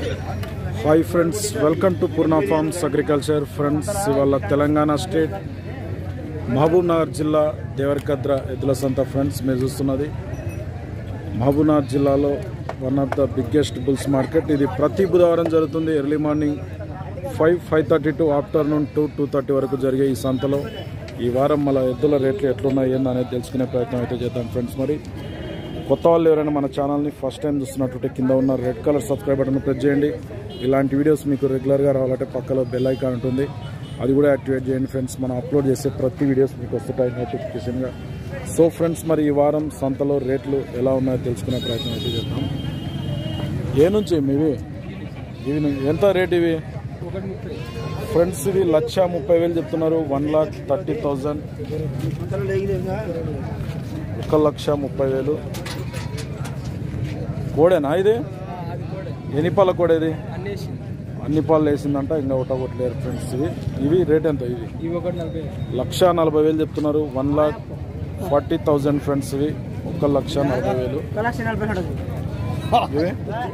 Hi friends welcome to Purna farms agriculture friends ఇవాళ Telangana state Mahabub Nagar జిల్లా దేవరకద్ర ఎద్దుల సంత ఫ్రెండ్స్ మీరు చూస్తున్నది మహబూబ్ నగర్ జిల్లాలో one of the biggest bulls market ఇది ప్రతి బుధవారం జరుగుతుంది early morning five five thirty to afternoon two two thirty వరకు జరిగే ఈ సంతలో ఈ వారం మళ్ళీ ఎద్దుల రేట్లు ఎట్లున్నాయి ఏంది అనేది తెలుసుకునే ప్రయత్నం అయితే చేద్దాం ఫ్రెండ్స్ మరి కొత్త వాళ్ళు ఎవరైనా మన ఛానల్ని ఫస్ట్ టైం చూస్తున్నట్టుంటే కింద ఉన్న red colour subscribe button press చేయండి ఇలాంటి వీడియోస్ మీకు రెగ్యులర్గా రావాలంటే పక్కలో బెల్ ఐకాన్ ఉంటుంది అది కూడా యాక్టివేట్ చేయండి ఫ్రెండ్స్ మనం అప్లోడ్ చేసే ప్రతి వీడియోస్ మీకు వస్తుంటాయి నోటిఫికేషన్గా సో ఫ్రెండ్స్ మరి ఈ వారం సంతలో రేట్లు ఎలా ఉన్నాయో తెలుసుకునే ప్రయత్నం అయితే చేద్దాం ఏ నుంచి ఇవి ఇవి ను- ఎంత రేట్ ఇవి ఫ్రెండ్స్ ఇవి లక్ష ముప్పై వేలు చెప్తున్నారు వన్ లాక్ థర్టీ థౌజండ్ ఒక లక్ష ముప్పై వేలు కోడేనా ఇది ఎన్ని పాల కోడ ఇది అన్ని పాలు వేసిందంట ఇంకా ఒకట ఒకటి లేరు ఫ్రెండ్స్ ఇవి ఇవి రేట్ ఎంత ఇవి ఇవి ఒకటి నలభై లక్ష నలభై వేలు చెప్తున్నారు one lakh forty thousand friends ఇవి ఒక లక్ష నలభై వేలు లక్ష నలభై ఇవి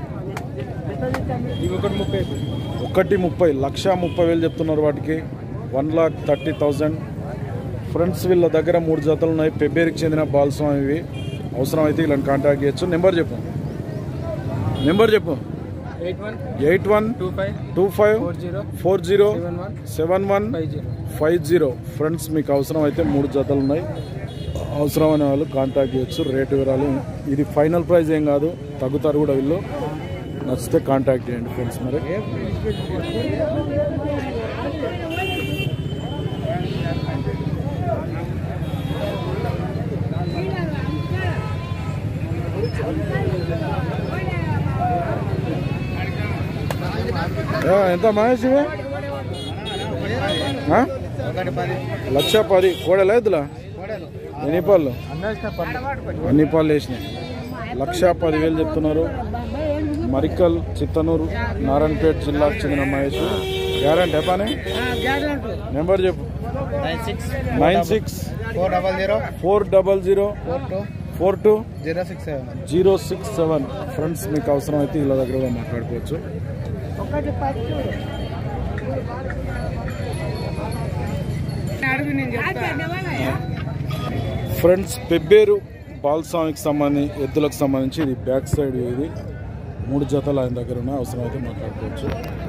ఇవి ఒకటి ముప్పై ఒకటి ముప్పై లక్ష ముప్పై వేలు చెప్తున్నారు వాటికి one lakh thirty thousand friends వీళ్ళ దగ్గర మూడు జతలు ఉన్నాయి పెబ్బేరికి చెందిన బాల్స్వామి ఇవి అవసరం అయితే వీళ్ళని కాంటాక్ట్ చేయొచ్చు నెంబర్ చెప్పు నెంబర్ చెప్పు eight one eight one two five two five four zero four zero seven one seven one five zero five zero friends మీకు అవసరం అయితే మూడు జతలు ఉన్నాయి అవసరమైన వాళ్ళు కాంటాక్ట్ చేయొచ్చు రేటు వివరాలు ఇది ఫైనల్ ప్రైస్ ఏం కాదు తగ్గుతారు కూడా వీళ్ళు నచ్చితే కాంటాక్ట్ చేయండి ఫ్రెండ్స్ మరి ఏ, ఎంత మహేష్ ఇవి ఆ? ఒకటి పది లక్ష పది కోడలా ఎద్దులా ఎన్ని పాలు అన్ని పాలు వేసినాయి లక్ష పదివేలు చెప్తున్నారు మరికల్ చిత్తనూరు నారాయణపేట జిల్లాకు చెందిన మహేష్ గ్యారంటీ పని నెంబర్ చెప్పు nine six nine six four double zero four double zero four two four two zero six seven zero six seven friends మీకు అవసరం అయితే ఇలా దగ్గర కూడా మాట్లాడుకోవచ్చు అడుగు నేను చెప్తా ఫ్రెండ్స్ పెబ్బేరు బాల్స్వామికి సంబంధించి ఎద్దులకు సంబంధించి ఇది బ్యాక్ సైడ్ ఇది మూడు జతలు ఆయన దగ్గర ఉన్నాయి అవసరం అయితే మాట్లాడుకోవచ్చు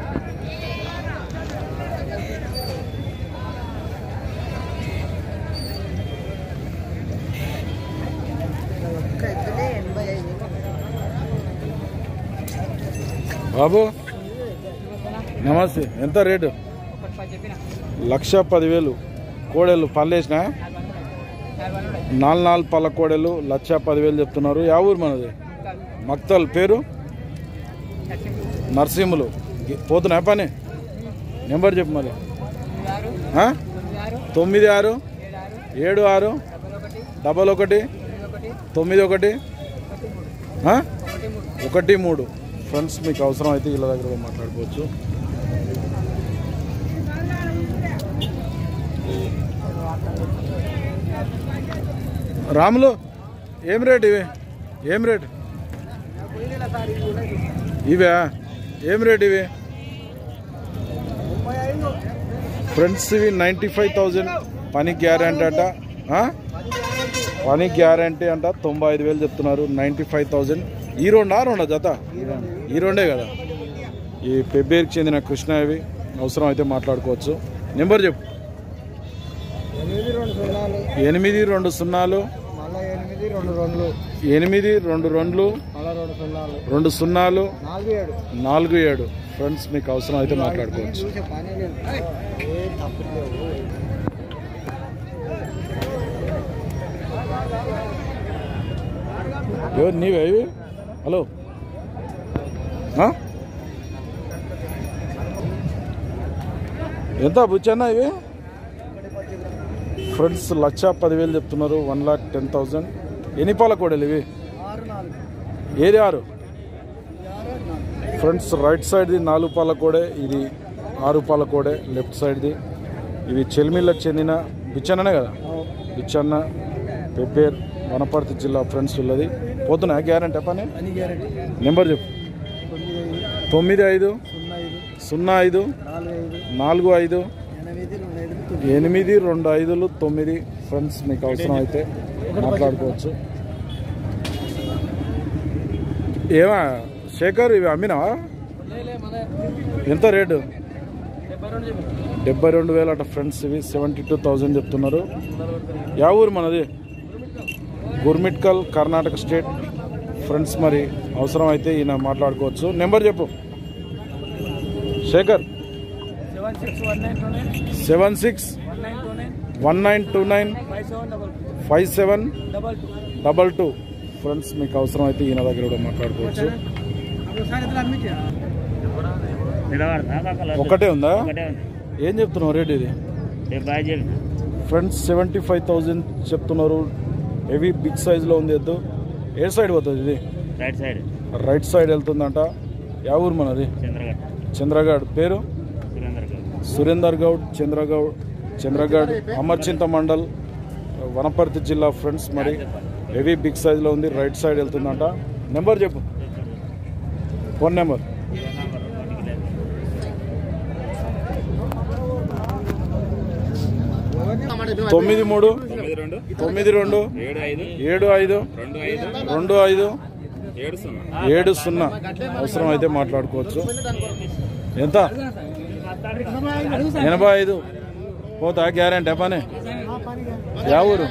బాబు నమస్తే ఎంత రేటు ఒకటి పది చెప్పిన లక్ష పదివేలు కోడెలు పల్లేసిన నాలుగు నాలుగు పళ్ళ కోడెలు లక్ష పదివేలు చెప్తున్నారు యా ఊరు మనది మక్తల్ పేరు నర్సింహులు గి- పోతున్నా పని నెంబర్ చెప్పు మరి ఆరు ఆ? ఆరు తొమ్మిది ఆరు ఏడు ఆరు ఏడు ఆరు డబల్ ఒకటి డబల్ ఒకటి ఒకటి తొమ్మిది ఒకటి ఆ? ఒకటి మూడు ఒకటి మూడు ఫ్రెండ్స్ మీకు అవసరం అయితే వీళ్ళ దగ్గర కూడా మాట్లాడుకోవచ్చు రాములు ఏం రేట్ ఇవి ఏం రేట్ ఇవే ఏం రేట్ ఇవి ఫ్రెండ్స్ ఇవి నైంటీ ఫైవ్ థౌజండ్ పని గ్యారంటీ అంట ఆ? పని గ్యారంటీ అంట తొంభై ఐదు వేలు చెప్తున్నారు నైంటీ ఫైవ్ థౌజండ్ ఈ రెండా రెండా జత ఈ రెండే కదా ఈ పెబ్బేరికి చెందిన కృష్ణ ఇవి అవసరం అయితే మాట్లాడుకోవచ్చు నెంబర్ చెప్పు ఎనిమిది రెండు సున్నాలు ఎనిమిది రెండు సున్నాలు మళ్ళా ఎనిమిది రెండు రెండులు ఎనిమిది రెండు రెండులు మళ్ళా రెండు సున్నాలు రెండు సున్నాలు నాలుగు ఏడు నాలుగు ఏడు ఫ్రెండ్స్ మీకు అవసరం అయితే మాట్లాడుకోవచ్చు చూసే పని లేదు ఏ తప్పు లేవు ఎవరు నీవే ఇవి హలో ఆ? ఎంత బుచ్చన్న ఇవి ఫ్రెండ్స్ లక్ష పదివేలు చెప్తున్నారు వన్ లాక్ టెన్ థౌజండ్ ఎన్ని పాల కోడలు ఇవి ఆరు నాలుగు ఏది ఆరు ఫ్రంట్స్ రైట్ సైడ్ది నాలుగు పాల కోడే ఇది ఆరు పాల కోడే లెఫ్ట్ సైడ్ది ఇవి చెల్మిళ్ళకు చెందిన బిచ్చన్ననే కదా బిచ్చన్న పెబ్బేర్ వనపర్తి జిల్లా ఫ్రెండ్స్ ఉన్నది పోతున్నా గ్యారంటీ పని పని గ్యారెంటీ నెంబర్ చెప్పు తొమ్మిది తొమ్మిది ఐదు సున్నా ఐదు సున్నా ఐదు నాలుగు ఐదు నాలుగు ఐదు ఎనిమిది రెండు ఐదు తొమ్మిది ఎనిమిది రెండు ఐదులు తొమ్మిది ఫ్రెండ్స్ మీకు అవసరం అయితే మాట్లాడుకోవచ్చు ఏమా శేఖర్ ఇవి అమ్మినావా ఎంత రేటు డెబ్బై రెండు వేలు అట ఫ్రెండ్స్ ఇవి సెవెంటీ టూ థౌజండ్ చెప్తున్నారు యా ఊరు మనది గుర్మిట్కల్ కర్ణాటక స్టేట్ ఫ్రెండ్స్ మరి అవసరం అయితే ఈయన మాట్లాడుకోవచ్చు నెంబర్ చెప్పు Shekhar seven six one nine two nine seven six one nine two nine one nine two nine five seven double two five seven double two double two friends మీకు అవసరం అయితే ఈయన దగ్గర కూడా మాట్లాడుకోవచ్చు ఒకసారి ఇద్దరు అమ్మించా ఒకటే ఉందా ఒకటే ఉంది ఏం చెప్తున్నావు రేట్ ఇది డెబ్బై ఐదు చెప్పి ఫ్రెండ్స్ సెవెంటీ ఫైవ్ థౌజండ్ చెప్తున్నారు హెవీ బిగ్ సైజ్లో ఉంది ఎద్దు ఏ సైడ్ పోతుంది ఇది రైట్ సైడ్ రైట్ సైడ్ వెళ్తుందంట యా ఊరు మనది చంద్రగఢ్ చంద్రగఢ్ పేరు సురేందర్ గౌడ్ సురేందర్ గౌడ్ చంద్రగౌడ్ చంద్రగఢ్ అమర్చింత మండల్ వనపర్తి జిల్లా ఫ్రెండ్స్ మరి హెవీ బిగ్ సైజ్లో ఉంది రైట్ సైడ్ వెళ్తుందంట నెంబర్ చెప్పు ఫోన్ నెంబర్ తొమ్మిది మూడు తొమ్మిది రెండు తొమ్మిది రెండు ఏడు ఐదు ఏడు ఐదు రెండు ఐదు రెండు ఐదు ఏడు సున్నా ఏడు సున్నా అవసరం అయితే మాట్లాడుకోవచ్చు ఎంత ఎనభై ఐదు పోతా గ్యారంటీ పని యా ఊరు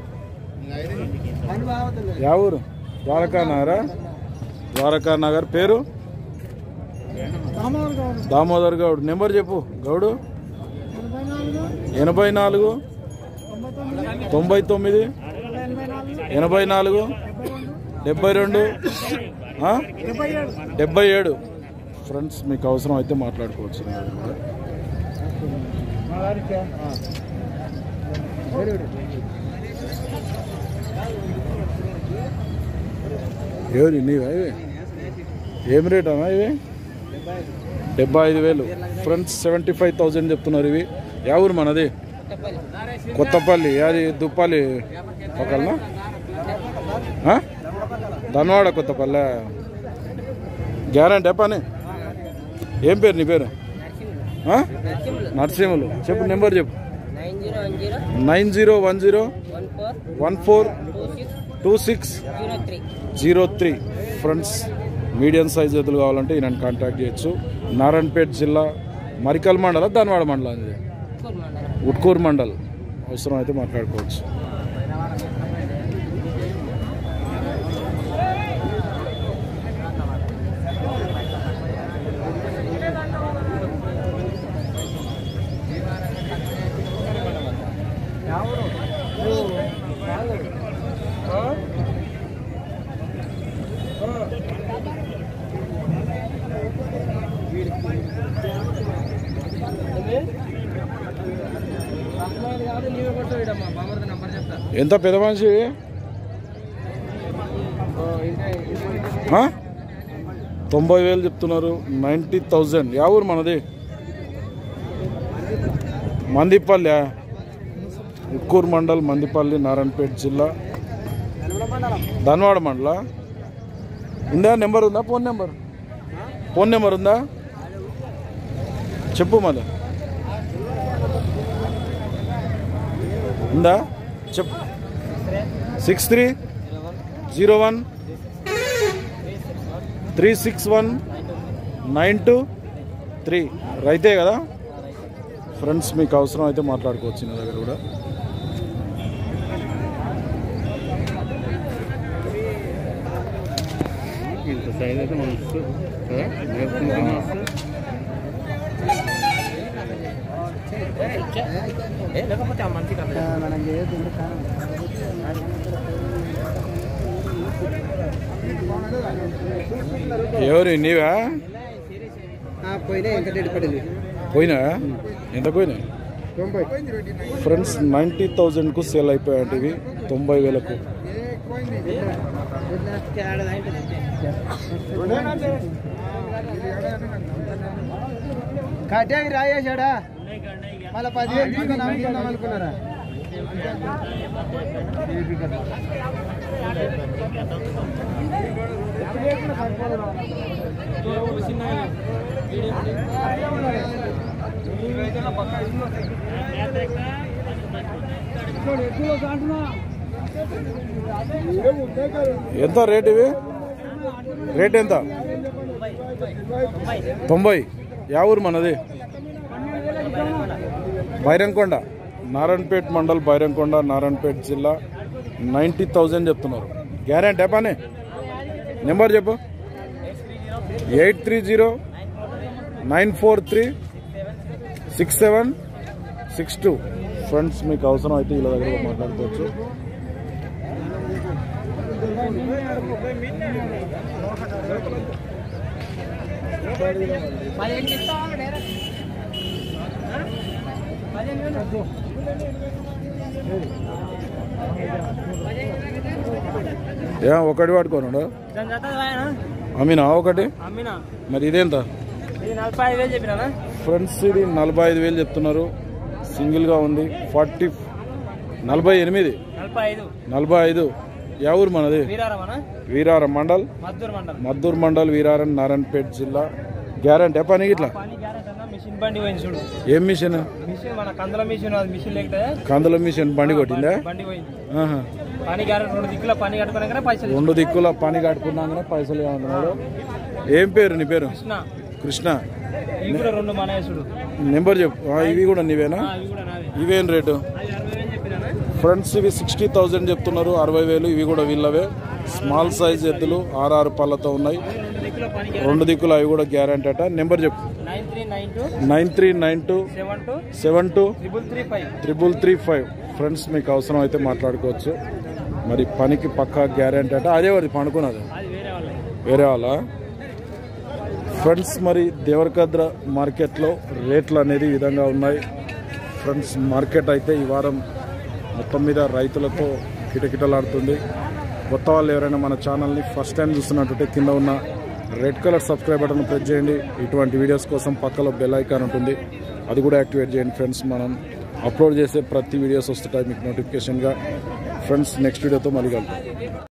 పని బాగుతుంది యా ఊరు ద్వారకా నగరా ద్వారకా నగర్ పేరు సామాన్ కావాలి దామోదర్ గౌడ్ నెంబర్ చెప్పు గౌడు ఎనభై నాలుగు ఎనభై నాలుగు తొంభై తొమ్మిది తొంభై తొమ్మిది ఎనభై నాలుగు ఎనభై నాలుగు డెబ్బై రెండు ఆ? డెబ్బై ఏడు డెబ్బై ఏడు ఫ్రెండ్స్ మీకు అవసరం అయితే మాట్లాడుకోవచ్చు ఎవరి నీవా ఇవి ఏం రేట్ అన్నా ఇవి డెబ్బై ఐదు వేలు ఫ్రెండ్స్ సెవెంటీ ఫైవ్ థౌజండ్ చెప్తున్నారు ఇవి యా ఊరు మనది కొత్తపల్లి అది దుప్పాలి ఒకళ్ళనా ఆ? ధన్వాడ కొత్తపల్లె గ్యారంటీ పని ఏం పేరు నీ పేరు ఆ? నరసింహులు చెప్పు నెంబర్ చెప్పు nine zero one zero nine zero one zero one four one four two six two six zero three zero three friends medium size ఎద్దులు కావాలంటే ఈయన కాంటాక్ట్ చేయొచ్చు నారాయణపేట జిల్లా మరికల్ మండల ధన్వాడ మండలం ఇది స్కూల్ మండలం ఉట్కూరు మండల్ అవసరం అయితే మాట్లాడుకోవచ్చు ఎంత పెద్ద మనిషి ఆ? తొంభై వేలు చెప్తున్నారు నైంటీ థౌజండ్ యా ఊరు మనది మందిపల్లి ఉక్కూరు మండల్ మందిపల్లి నారాయణపేట జిల్లా ధన్వాడ మండల ఉందా నెంబర్ ఉందా ఫోన్ నెంబర్ ఫోన్ నెంబర్ ఉందా చెప్పు మళ్ళీ ఉందా చెప్పు six three zero one three six one nine two three రైతే కదా ఫ్రెండ్స్ మీకు అవసరం అయితే మాట్లాడుకోవచ్చు నా దగ్గర కూడా ఇంత సైజ్ అయితే మస్తు కదా? నేర్చుకుంటే మస్తు. మనం చేయొద్దు ఎవరు నీవా పోయినా ఎంత డేట్ పడింది పోయినా ఎంత పోయినా తొంభై ఫ్రెండ్స్ నైంటీ థౌజండ్కు సేల్ అయిపోయాయంట ఇవి తొంభై వేలకు కట్టాకి రాయేశాడా మళ్ళీ పదివేలు తీసుకొని అమ్ముకుందాం అనుకున్నారా ఎంత రేట్ ఇవి రేట్ ఎంత తొంభై యా ఊరు మనది బైరంకొండ నారాయణపేట్ మండల్ బైరంకొండ నారాయణపేట్ జిల్లా నైంటీ థౌజండ్ చెప్తున్నారు గ్యారెంటీ పని నెంబర్ చెప్పు eight three zero nine four three six seven six two friends మీకు అవసరం అయితే వీళ్ళ దగ్గర మాట్లాడుకోవచ్చు ఏ ఒకటి పట్టుకోనుడు అమీనా ఒకటి అమ్మినా మరి ఇదేంత ఇది నలభై ఐదు వేలు చెప్పినా ఫ్రెండ్స్ ఇది నలభై ఐదు వేలు చెప్తున్నారు సింగిల్గా ఉంది ఫార్టీ నలభై ఎనిమిది నలభై ఐదు నలభై ఐదు యా ఊరు మనది వీరారమనా వీరారం మండల్ మద్దూరు మండలం మద్దూర్ మండల్ వీరారం నారాయణపేట్ జిల్లా గ్యారంటీ పని ఇట్లా పని గ్యారెంటీ అన్న మిషన్ బండి పోయింది చూడు ఏం మిషన్ మిషన్ మన కందల మిషన్ అది మిషన్ లేకపోతే కందుల మిషన్ బండి కొట్టిందా బండి పోయింది ఆహా. పని గ్యారెంటీ రెండు దిక్కుల పని కట్టుకున్నాకనే పైసలు రెండు దిక్కుల పని కట్టుకున్నాక పైసలు ఏమన్నాడు ఏం పేరు నీ పేరు కృష్ణ కృష్ణ ఇవి కూడా రెండు మనయేసుడు నెంబర్ చెప్పు ఆ, ఇవి కూడా నీవేనా ఇవి కూడా నావే ఇవేం రేటు అవి అరవై వేలు చెప్పినా ఫ్రెండ్స్ ఇవి సిక్స్టీ థౌజండ్ చెప్తున్నారు అరవై వేలు ఇవి కూడా వీళ్ళవే స్మాల్ సైజ్ ఎద్దులు ఆరు పళ్ళతో ఉన్నాయి రెండు దిక్కుల పని రెండు దిక్కులు అవి కూడా గ్యారంటీ అట నెంబర్ చెప్పు nine three nine two nine three nine two seven two seven two triple three five triple three five friends మీకు అవసరం అయితే మాట్లాడుకోవచ్చు మరి పనికి పక్కా గ్యారంటీ అట అదే అది పండుకున్నది అది వేరే వాళ్ళకి వేరే వాళ్ళ ఫ్రెండ్స్ మరి దేవరకద్ర మార్కెట్లో రేట్లు అనేది ఈ విధంగా ఉన్నాయి ఫ్రెండ్స్ మార్కెట్ అయితే ఈ వారం మొత్తం మీద రైతులతో కిటకిటలాడుతుంది కొత్త వాళ్ళు ఎవరైనా మన ఛానల్ని ఫస్ట్ టైం చూస్తున్నట్టుంటే కింద ఉన్న red colour subscribe button press చేయండి ఇటువంటి వీడియోస్ కోసం పక్కలో బెల్ ఐకాన్ ఉంటుంది అది కూడా యాక్టివేట్ చేయండి ఫ్రెండ్స్ మనం అప్లోడ్ చేసే ప్రతి వీడియోస్ వస్తుంటాయి మీకు నోటిఫికేషన్గా ఫ్రెండ్స్ నెక్స్ట్ వీడియోతో మళ్ళీ కలుద్దాం